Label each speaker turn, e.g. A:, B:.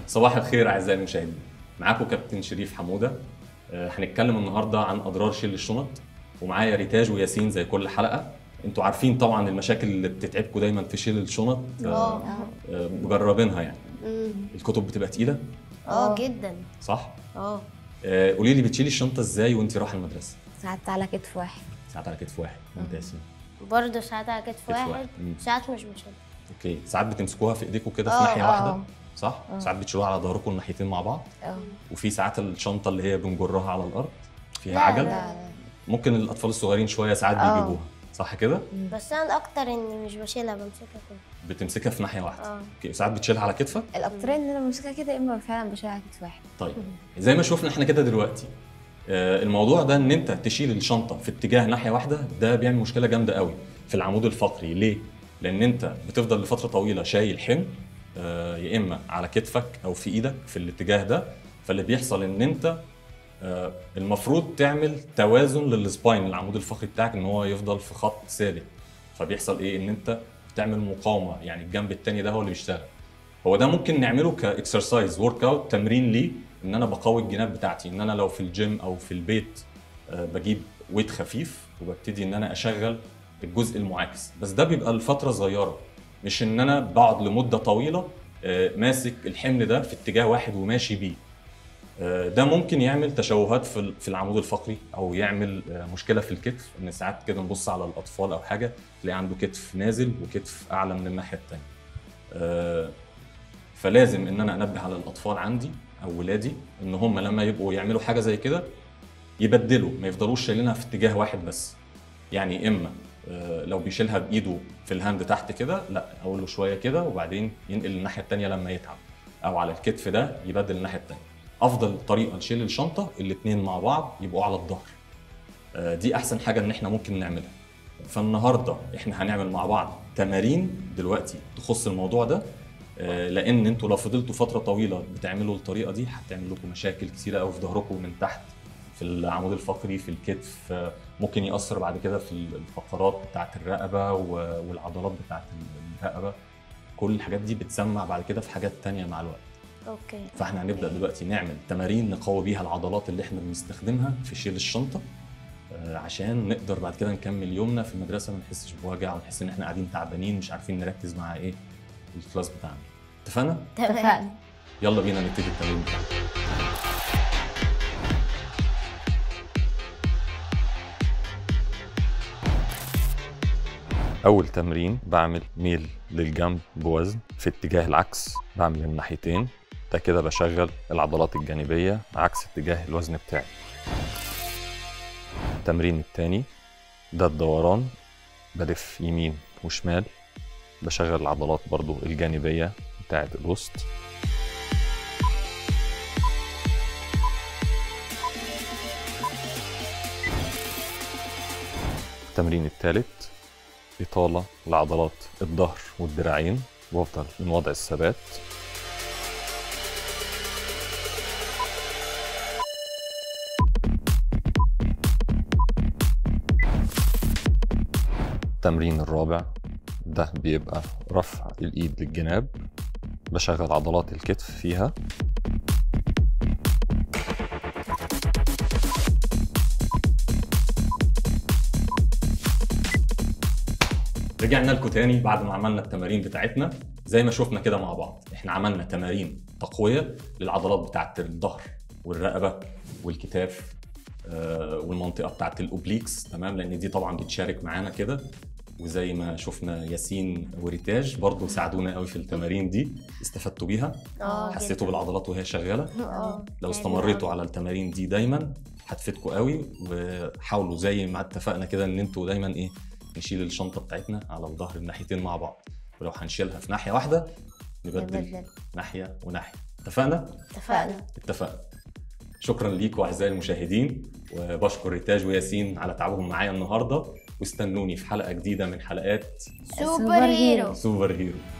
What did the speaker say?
A: صباح الخير اعزائي المشاهدين معاكم كابتن شريف حموده آه، هنتكلم النهارده عن اضرار شيل الشنط ومعايا ريتاج وياسين زي كل حلقه انتوا عارفين طبعا المشاكل اللي بتتعبكم دايما في شيل الشنط آه، آه، مجربينها يعني
B: مم.
A: الكتب بتبقى تقيله
B: اه جدا
A: صح
B: اه
A: آه، قولي لي بتشيلي الشنطه ازاي وانت رايحه المدرسه
C: ساعات على كتف واحد
A: ساعات على كتف واحد وانت ياسين
B: برضه ساعات على كتف
A: كتف
B: واحد
A: واحد. مم.
B: ساعات مش بشيل
A: اوكي ساعات بتمسكوها في ايديكم كده في
B: آه،
A: ناحيه
C: آه.
A: واحده صح ساعات بتشيلوها على ظهركم الناحيتين مع بعض
C: اه
A: وفي ساعات الشنطه اللي هي بنجرها على الارض فيها
B: لا،
A: عجل
B: لا.
A: ممكن الاطفال الصغيرين شويه ساعات
C: آه.
A: بيجيبوها صح كده
B: بس انا اكتر اني مش بشيلها بمسكها كده
A: بتمسكها في ناحيه واحده
B: اه
A: اوكي ساعات بتشيلها على كتفك
C: الاكترين ان انا بمسكها كده اما فعلا بشيلها على كتف واحد
A: طيب زي ما شفنا احنا كده دلوقتي آه، الموضوع ده ان انت تشيل الشنطه في اتجاه ناحيه واحده ده بيعمل مشكله جامده قوي في العمود الفقري ليه لان انت بتفضل لفتره طويله شايل حمل آه، يا اما على كتفك او في ايدك في الاتجاه ده فاللي بيحصل ان انت آه، المفروض تعمل توازن للسباين العمود الفقري بتاعك ان هو يفضل في خط ثابت فبيحصل ايه ان انت بتعمل مقاومه يعني الجنب التاني ده هو اللي بيشتغل هو ده ممكن نعمله كاكسرسايز ورك اوت تمرين ليه ان انا بقوي الجناب بتاعتي ان انا لو في الجيم او في البيت آه، بجيب ويت خفيف وببتدي ان انا اشغل الجزء المعاكس بس ده بيبقى لفتره صغيره مش ان انا بقعد لمده طويله آه، ماسك الحمل ده في اتجاه واحد وماشي بيه آه، ده ممكن يعمل تشوهات في ال- في العمود الفقري او يعمل آه، مشكله في الكتف ان ساعات كده نبص على الاطفال او حاجه تلاقي عنده كتف نازل وكتف اعلى من الناحيه الثانيه آه، فلازم ان انا انبه على الاطفال عندي او ولادي ان هم لما يبقوا يعملوا حاجه زي كده يبدلوا ما يفضلوش شايلينها في اتجاه واحد بس يعني اما آه، لو بيشيلها بايده في الهاند تحت كده لا اقول له شويه كده وبعدين ينقل الناحيه الثانيه لما يتعب او على الكتف ده يبدل الناحيه الثانيه افضل طريقه نشيل الشنطه الاثنين مع بعض يبقوا على الظهر آه، دي احسن حاجه ان احنا ممكن نعملها فالنهارده احنا هنعمل مع بعض تمارين دلوقتي تخص الموضوع ده آه، لان انتوا لو فضلتوا فتره طويله بتعملوا الطريقه دي هتعمل لكم مشاكل كتيره قوي في ظهركم من تحت في العمود الفقري في الكتف آه، ممكن ياثر بعد كده في الفقرات بتاعه الرقبه و- والعضلات بتاعه الرقبه كل الحاجات دي بتسمع بعد كده في حاجات تانية مع الوقت
B: اوكي
A: فاحنا هنبدا دلوقتي نعمل تمارين نقوي بيها العضلات اللي احنا بنستخدمها في شيل الشنطه آه، عشان نقدر بعد كده نكمل يومنا في المدرسه ما نحسش بوجع ونحس ان احنا قاعدين تعبانين مش عارفين نركز مع ايه الكلاس بتاعنا اتفقنا
B: تمام
C: اتفقنا
A: يلا بينا نبتدي التمرين بتاعنا اول تمرين بعمل ميل للجنب بوزن في اتجاه العكس بعمل الناحيتين ده كده بشغل العضلات الجانبيه عكس اتجاه الوزن بتاعي التمرين التاني ده الدوران بلف يمين وشمال بشغل العضلات برضو الجانبيه بتاعت الوسط التمرين الثالث إطالة لعضلات الظهر والذراعين وافضل من وضع الثبات التمرين الرابع ده بيبقى رفع الإيد للجناب بشغل عضلات الكتف فيها رجعنا لكم تاني بعد ما عملنا التمارين بتاعتنا زي ما شفنا كده مع بعض احنا عملنا تمارين تقويه للعضلات بتاعت الظهر والرقبه والكتاف آه، والمنطقه بتاعت الاوبليكس تمام لان دي طبعا بتشارك معانا كده وزي ما شفنا ياسين وريتاج برضو ساعدونا قوي في التمارين دي استفدتوا بيها
B: اه
A: حسيتوا
B: جداً.
A: بالعضلات وهي شغاله
B: اه
A: لو
B: يعني
A: استمريتوا على التمارين دي دايما هتفيدكم قوي وحاولوا زي ما اتفقنا كده ان انتوا دايما ايه نشيل الشنطه بتاعتنا على الظهر الناحيتين مع بعض ولو هنشيلها في ناحيه واحده نبدل
B: نبدل.
A: ناحيه وناحيه اتفقنا
B: اتفقنا
A: اتفقنا شكرا ليكم اعزائي المشاهدين وبشكر ريتاج وياسين على تعبهم معايا النهارده واستنوني في حلقه جديده من حلقات
B: سوبر هيرو
A: سوبر هيرو